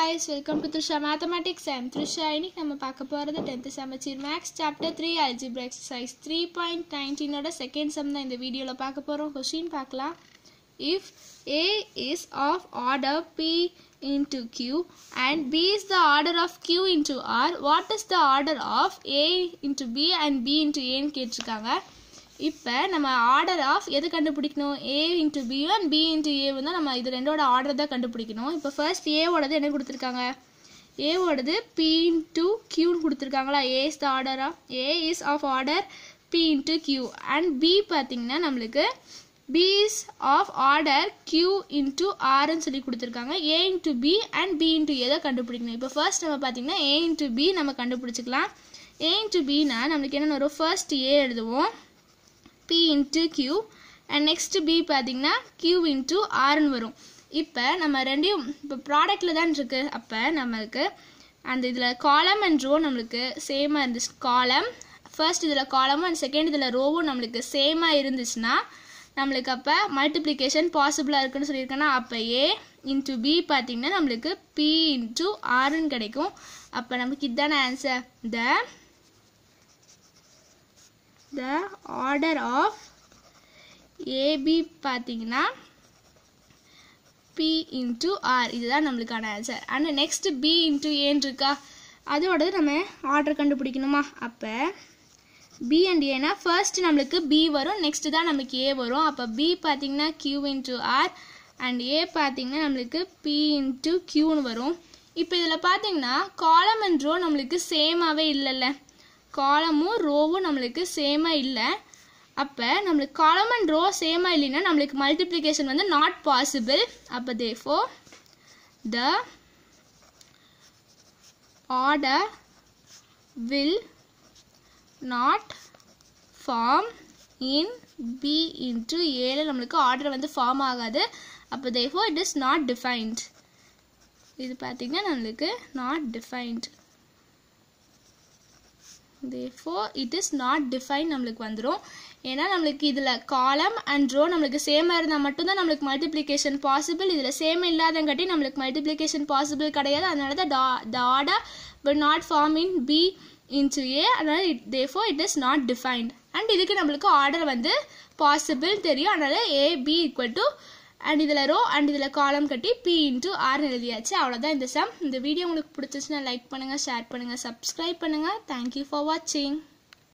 guys, welcome to Trisha Mathematics. I'm Trisha. இன்னைக்கு நம்ம பார்க்க போகிறது tenth Samacheer maths chapter three algebra exercise three point நைன்டீனோட செகண்ட் சம் தான் இந்த வீடியோவில் பார்க்க போகிறோம் கொஷின் பார்க்கலாம் if A is of order P into Q and B is the order of Q into R, what is the order of A into B and B into A ன்னு கேட்டிருக்காங்க இப்போ நம்ம ஆர்டர் ஆஃப் எது கண்டுபிடிக்கணும் A into பியும் and B into ஏவும் தான் நம்ம இது ரெண்டோட ஆர்டர் தான் கண்டுபிடிக்கணும் இப்போ ஃபர்ஸ்ட் ஏவோடது என்ன கொடுத்துருக்காங்க ஏவோடது பி இன்ட்டு கியூன்னு கொடுத்துருக்காங்களா A is the order of A is of order B into Q and B பார்த்தீங்கன்னா நம்மளுக்கு B is of order Q into ஆர்னு சொல்லி கொடுத்துருக்காங்க A into B and B into A தான் கண்டுபிடிக்கணும் இப்போ ஃபர்ஸ்ட் நம்ம பார்த்தீங்கன்னா ஏ இன்ட்டு பி நம்ம கண்டுபிடிச்சிக்கலாம் ஏ இன்ட்டு பினா நம்மளுக்கு என்ன வரும் ஃபர்ஸ்ட் ஏ எழுதுவோம் B into Q and next B பார்த்தீங்கன்னா கியூ இன்ட்டு ஆர்னு வரும் இப்போ நம்ம ரெண்டையும் இப்போ ப்ராடக்டில் தான் இருக்குது அப்போ நம்மளுக்கு அந்த இதில் காலம் அண்ட் ரோ நம்மளுக்கு சேமாக இருந்துச்சு காலம் ஃபர்ஸ்ட் இதில் காலமும் அண்ட் செகண்ட் இதில் ரோவும் நம்மளுக்கு சேமாக இருந்துச்சுன்னா நம்மளுக்கு அப்போ மல்டிப்ளிகேஷன் பாசிபிளாக இருக்குன்னு சொல்லியிருக்கேன்னா அப்போ ஏ இன்ட்டு பி பார்த்தீங்கன்னா நம்மளுக்கு பி இன்ட்டு ஆர்னு கிடைக்கும் அப்போ நமக்கு இதுதானே answer the the order of AB பார்த்தீங்கன்னா பி இன்ட்டு ஆர் இதுதான் நம்மளுக்கான answer and next B into ஏன்னு இருக்கா அதோட நம்ம ஆர்டர் கண்டுபிடிக்கணுமா அப்போ பி அண்ட் ஏனா ஃபர்ஸ்ட் நம்மளுக்கு பி வரும் நெக்ஸ்ட் தான் நமக்கு ஏ வரும் அப்போ பி பார்த்தீங்கன்னா Q into R and A பார்த்தீங்கன்னா நம்மளுக்கு பி இன்ட்டு கியூன்னு வரும் இப்போ இதில் பார்த்தீங்கன்னா காலம் அண்ட் ரோ நம்மளுக்கு சேமாகவே இல்லைல்ல காலமும் ரோவும் நம்மளுக்கு சேமாக இல்லை அப்போ நம்மளுக்கு காலம் அண்ட் ரோ சேமாக இல்லைன்னா நம்மளுக்கு மல்டிப்ளிகேஷன் வந்து நாட் பாசிபிள் அப்போ therefore the order will not form in B into ஏழு நம்மளுக்கு ஆர்டர் வந்து ஃபார்ம் ஆகாது அப்போ therefore it is not defined இது பார்த்திங்கன்னா நம்மளுக்கு not defined therefore it is not defined நம்மளுக்கு வந்துடும் ஏன்னா நம்மளுக்கு இதில் காலம் அண்ட் ரோ நம்மளுக்கு சேமாக இருந்தால் மட்டும்தான் நம்மளுக்கு மல்டிப்ளிகேஷன் பாசிபிள் இதில் சேம் இல்லாதங்காட்டி நம்மளுக்கு மல்டிப்ளிகேஷன் பாசிபிள் கிடையாது அதனால தான் the order will not form in B into A அதனால் it therefore it is not defined and இதுக்கு நம்மளுக்கு ஆர்டர் வந்து பாசிபிள் தெரியும் அதனால் A B equal to and இதில் ரோ அண்ட் இதில் காலம் கட்டி பி இன்ட்டு ஆர் எழுதியாச்சு அவ்வளோதான் இந்த சம் இந்த வீடியோ உங்களுக்கு பிடிச்சிச்சுன்னா லைக் பண்ணுங்கள் ஷேர் பண்ணுங்கள் சப்ஸ்கிரைப் பண்ணுங்கள் தேங்க்யூ ஃபார் வாட்சிங்